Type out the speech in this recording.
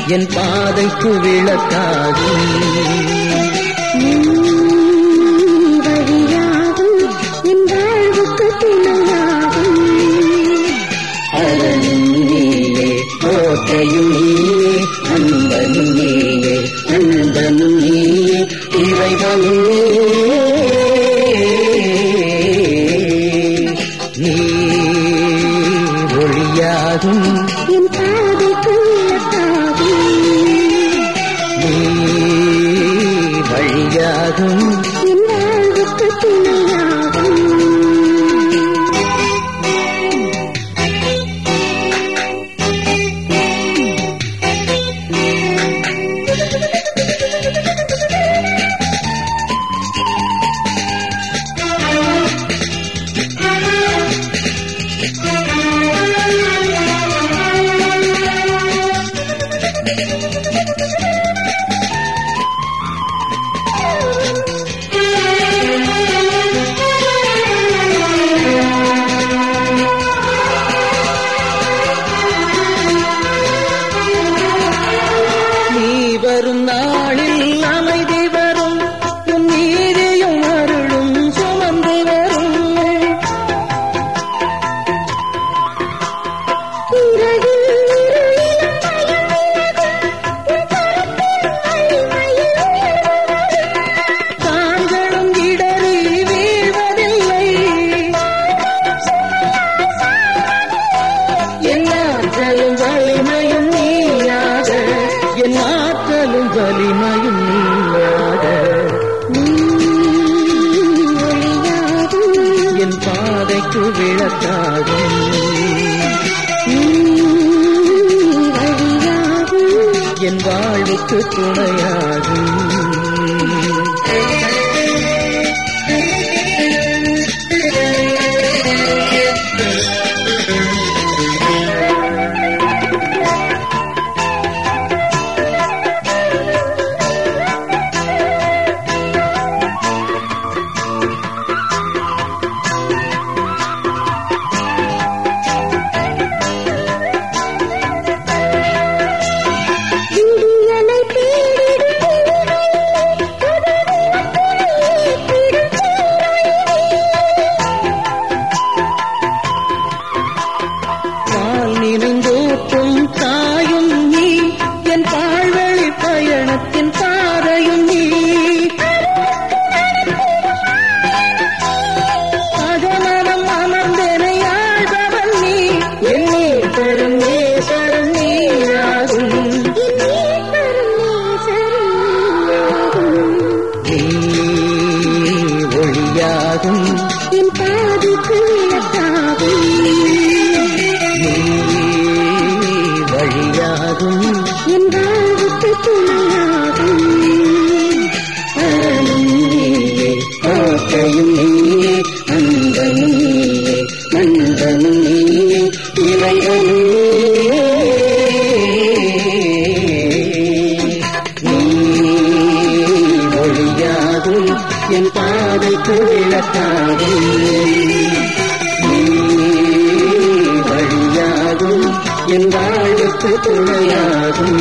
என் பாதைக்கு விளக்காகும் நீ வழியாகும் என் வாழ்வுக்கு துணையாகும் அரணம் நீயே கோட்டையும் நீயே அன்பனும் நீயே அன்பனும் நீயே இறைவனும் நீயே நீ ஒளியாகும் என் பாதைக்கு விளக்காகும் நீ வழியாகும் என் வாழ்வுக்கு துணையாகும் நீ வரும் நாளில் அமைதி வரும் உன் நீதியும் அருளும் சுமந்து வரும் இரவில் இருளிலும் பயம் விலகும் உன் கரத்தின் வலிமையில் தாங்களும் இடறி வீழ்வதில்லை என் ஆற்றலும் வலிமையும் நீயாக என் ஆற்றலும் வலிமையும் நீயாக நீ ஒளியாகும் என் பாதைக்கு விளக்காகும் நீ வழியாகும் என் வாழ்வுக்கு துணையாகும் விடியலை தேடிடும் பால் நினைந்தோற்றும் தாயும் நீ என் பாழ்வழி பயணத்தின் பாதையும் நீ அகமனம் அமர்ந்தனை ஆழ்பவன் நீ என்னே பெரும் நேசரும் நீராகும் நீ ஒளியாகும் என் பாதிக்கு விளக்காகும் நீ வழியாகும் என் வாழ்வுக்கு துணையாகும் அரணம் நீயே கோட்டையும் நீயே அன்பனும் நீயே நண்பனும் நீயே இறைவனும் நீ ஒளியாகும் என் பாதைக்கு விளக்காகும் நீ வழியாகும் என் வாழ்வுக்கு துணையாகும்